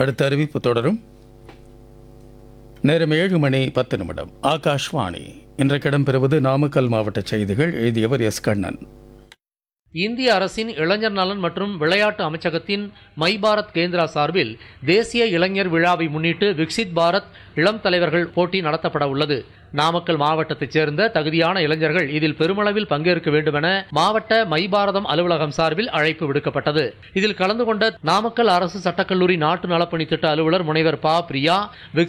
அடுத்த அறிவிப்பு தொடரும் நேரம் ஏழு மணி பத்து நிமிடம் ஆகாஷ்வாணி இன்றைக்கு இடம்பெறுவது நாமக்கல் மாவட்ட செய்திகள் எழுதியவர் எஸ் கண்ணன் இந்திய அரசின் இளைஞர் நலன் மற்றும் விளையாட்டு அமைச்சகத்தின் மை பாரத் கேந்திரா சார்பில் தேசிய இளைஞர் விழாவை முன்னிட்டு விக்சித் பாரத் இளம் தலைவர்கள் போட்டி நடத்தப்பட உள்ளது நாமக்கல் மாவட்டத்தைச் சேர்ந்த தகுதியான இளைஞர்கள் இதில் பெருமளவில் பங்கேற்க வேண்டுமென மாவட்ட மை பாரதம் அலுவலகம் சார்பில் அழைப்பு விடுக்கப்பட்டது இதில் கலந்து கொண்ட நாமக்கல் அரசு சட்டக்கல்லூரி நாட்டு நலப்பணி திட்ட அலுவலர் முனைவர் பா பிரியா